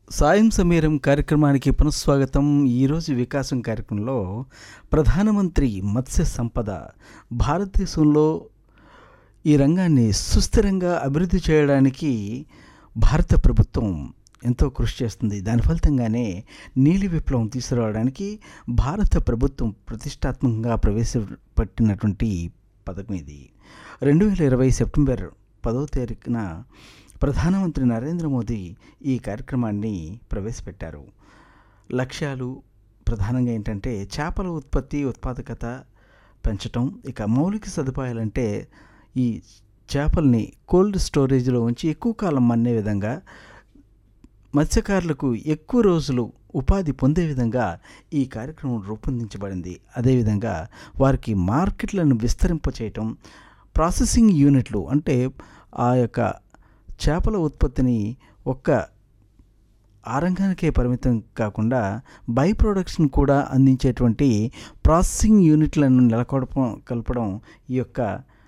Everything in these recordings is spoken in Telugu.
సాయం సమీరం కార్యక్రమానికి పునఃస్వాగతం ఈరోజు వికాసం కార్యక్రమంలో ప్రధానమంత్రి మత్స్య సంపద భారతదేశంలో ఈ రంగాన్ని సుస్థిరంగా అభివృద్ధి చేయడానికి భారత ప్రభుత్వం ఎంతో కృషి చేస్తుంది దాని ఫలితంగానే నీలి విప్లవం తీసుకురావడానికి భారత ప్రభుత్వం ప్రతిష్టాత్మకంగా ప్రవేశపెట్టినటువంటి పథకం ఇది రెండు వేల ఇరవై సెప్టెంబర్ పదో తారీఖున ప్రధానమంత్రి నరేంద్ర మోదీ ఈ కార్యక్రమాన్ని ప్రవేశపెట్టారు లక్ష్యాలు ప్రధానంగా ఏంటంటే చేపల ఉత్పత్తి ఉత్పాదకత పెంచటం ఇక మౌలిక సదుపాయాలంటే ఈ చేపల్ని కోల్డ్ స్టోరేజ్లో ఉంచి ఎక్కువ కాలం మన్నే విధంగా మత్స్యకారులకు ఎక్కువ రోజులు ఉపాధి పొందే విధంగా ఈ కార్యక్రమం రూపొందించబడింది అదేవిధంగా వారికి మార్కెట్లను విస్తరింపచేయటం ప్రాసెసింగ్ యూనిట్లు అంటే ఆ యొక్క చేపల ఉత్పత్తిని ఒక్క ఆ రంగానికే పరిమితం కాకుండా బై ప్రొడక్ట్స్ని కూడా అందించేటువంటి ప్రాసెసింగ్ యూనిట్లను నెలకొల్పడం కలపడం ఈ యొక్క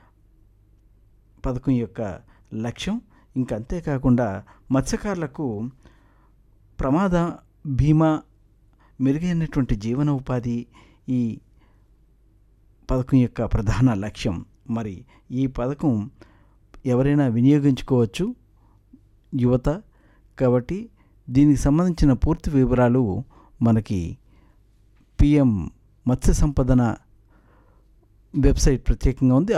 పథకం యొక్క లక్ష్యం ఇంకా అంతేకాకుండా మత్స్యకారులకు ప్రమాద బీమా మెరుగైనటువంటి జీవన ఉపాధి ఈ పథకం యొక్క ప్రధాన లక్ష్యం మరి ఈ పథకం ఎవరైనా వినియోగించుకోవచ్చు యువత కాబట్టి దీనికి సంబంధించిన పూర్తి వివరాలు మనకి పిఎం మత్స్య సంపదన వెబ్సైట్ ప్రత్యేకంగా ఉంది